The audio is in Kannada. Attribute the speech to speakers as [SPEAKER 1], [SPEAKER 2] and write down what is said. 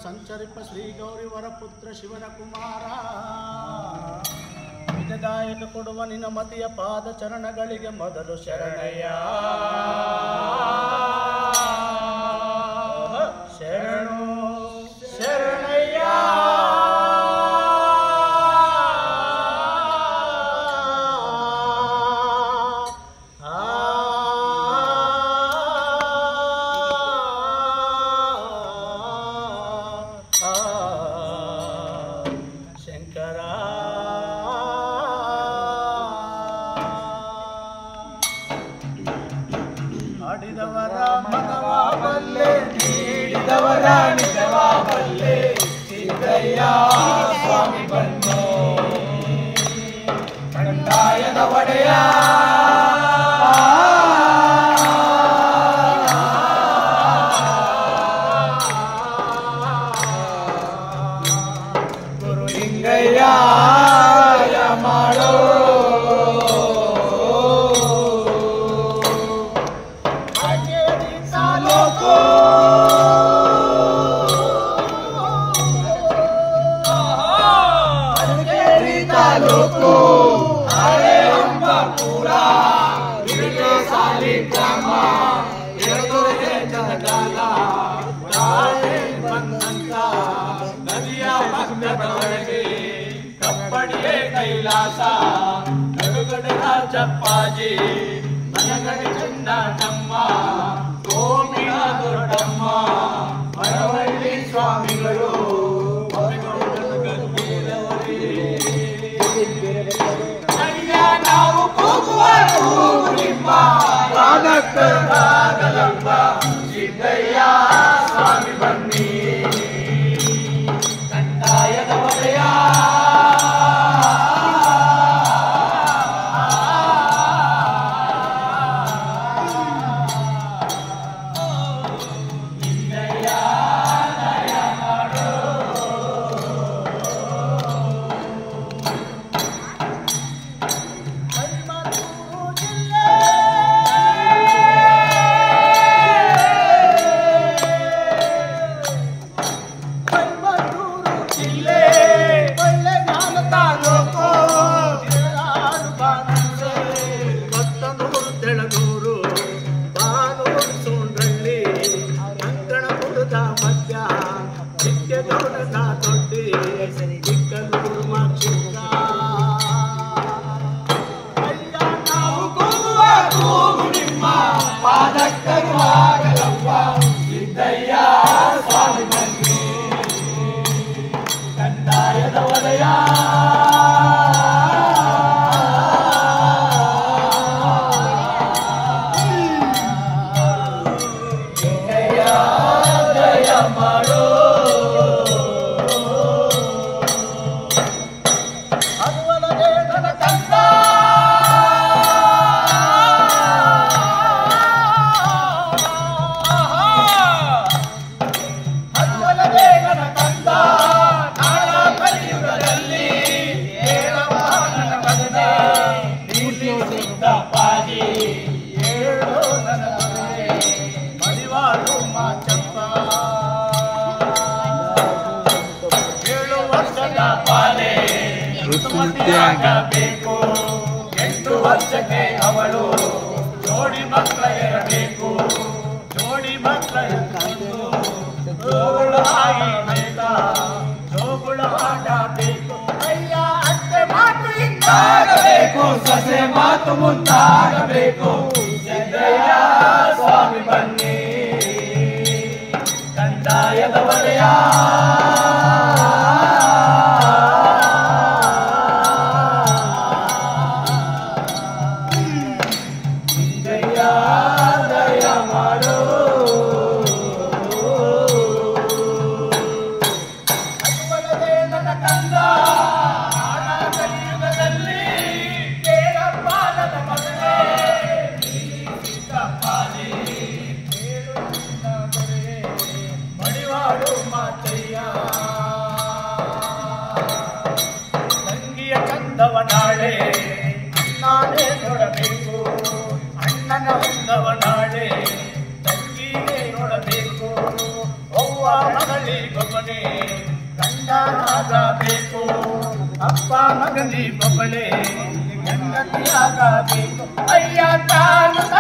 [SPEAKER 1] ಸಂಚರಿಪ ಶ್ರೀ ಗೌರಿ ವರಪುತ್ರ ಶಿವನ ಕುಮಾರ ವಿಜಯದಾಯಕ ಕೊಡುವ ನಿನ್ನ ಮತಿಯ ಪಾದ ಚರಣಗಳಿಗೆ ಮೊದಲು ಶರಣಯ್ಯ ಶರಣು ಶರಣಯ್ಯ ಶಂಕರ ಆಡಿದವರ ಮನವ ಬಲ್ಲೆ ನೀಡಿದವರ ನಿಜವ ಬಲ್ಲೆ ಸಿದ್ದಯ್ಯ ಸ್ವಾಮಿ ಬನ್ನು ಕಂದಾಯದ ಒಡೆಯ ಗುರು ಹಿಂಗಯ್ಯ ಮಾಡೋ ತಾಲೂಕು ಅರಕೇರಿ ತಾಲೂಕು ಹಳೆ ಅಂಬಪುರ ಹಿರಿಕೆ ಸಾಲಿ ಗ್ರಾಮ ಎಡದೊರೆಗೆ ಜನಗಾಲ ತಾಳೆ ಬಂದಂತ ನದಿಯ ಪಕ್ಕದೊಳಗೆ ಕಪ್ಪಡಿಗೆ ಕೈಲಾಸ ನಡುಗಡಲ ಚಪ್ಪಾಜಿ ಮನಗಡೆ ಚಂದ ನಮ್ಮ ಕೋಮಿಯ ದೊಡ್ಡಮ್ಮ ಮರವಳ್ಳಿ ಸ್ವಾಮಿಗಳು ಅಯ್ಯ ನಾವು ಕೂಗುವ ಕೂಗು ನಿಮ್ಮ ಪಾದಕ್ಕರಾಗಲಪ್ಪ ಸಿದ್ದಯ್ಯ ಸ್ವಾಮಿ ಬನ್ನಿ ಕಂದಾಯದ ಒಡೆಯ ಜಿಲ್ಲೆ ಒಳ್ಳೆ ಜ್ಞಾನ ತಾಲೂಕು ತಿರುನಾಡು ಬಾನಂದೆ ಕೊತ್ತನೂರು ತೆಳಗೂರು ಬಾನೂರು ಸೋಂಡ್ರಳ್ಳಿ ಅಂಕಣಪುರದ ಮಧ್ಯ ಚಿಕ್ಕಗೌಡನ ದೊಡ್ಡಿ ಚಿಕ್ಕನೂರು ಮಾಕ್ಷಿಕ ಅಯ್ಯ ನಾವು ಕೂಗುವ ಕೂಗು ನಿಮ್ಮ ಪಾದಕ್ಕರು ಆಗಲಪ್ಪ ಸಿದ್ದಯ್ಯ ಸ್ವಾಮಿ ಬನ್ನಿ ಕಂದಾಯದ ಒಡೆಯ ದಯ ಮಾಡೋ ಅದುವಲ್ಲದೆ ನನ್ನ ಕಂದ ಅದುವಲ್ಲದೆ ನನ್ನ ಕಂದ ನಾಳ ಕಲಿಯುಗದಲ್ಲಿ ಹೇಳವ ನನ್ನ ಮಗನೇ ನೀಲಿ ಸಿದ್ದಪ್ಪಾಜಿ ಹೇಳೋ ನನ್ನ ಮಗನೇ ಮಡಿವಾಳು ಮಾಚಪ್ಪ ಏಳು ವರ್ಷದ ಬಾಲೆ ಋತುಮತಿಯಾಗಬೇಕು ಎಂಟು ವರ್ಷಕ್ಕೆ ಅವಳು ಜೋಡಿ ಮಕ್ಕಳ ಇರಬೇಕು ಜೋಡಿ ಮಕ್ಕಳ ಜೋಗುಳ ಬೇಕ ಜೋಗುಳ ಆಡಬೇಕು ಅಯ್ಯ ಅತ್ತೆ ಮಾತು ಹಿಂಗಾಗಬೇಕು ಸೊಸೆ ಮಾತು ಮುಂದಾಗಬೇಕು ಸಿದ್ದಯ್ಯ ಸ್ವಾಮಿ ಬನ್ನಿ ಕಂದಾಯದ ಒಡೆಯ ಸಿದ್ದಯ್ಯ ದಯ ಮಾಡೋ ಅದುವಲ್ಲದೆ ನನ್ನ ಕಂದ ಆಳ ಕಲಿಯುಗದಲ್ಲಿ ಕೇಳಪ್ಪ ನನ್ನ ಮಗನೇ ಸಿದ್ದಪ್ಪಾಜಿ ಕೇಳು ನನ್ನ ದೊರೆ, ಮಡಿವಾಳು ಮಾತಯ್ಯ ತಂಗಿಯ ಚಂದವ ನಾಳೆ ನಾನೇ ನೋಡಬೇಕು ಅಣ್ಣನ ಹೊಂದವ ನಾಳೆ ತಂಗಿಗೆ ನೋಡಬೇಕು ಅವ್ವ ಮಗಳಿ ಗೊಬ್ಬನೇ ಆಗಲಿ ಬಬಳೆ ಹೆಂಡತಿಯಾಗಬೇಕು ಅಯ್ಯ ತಾನು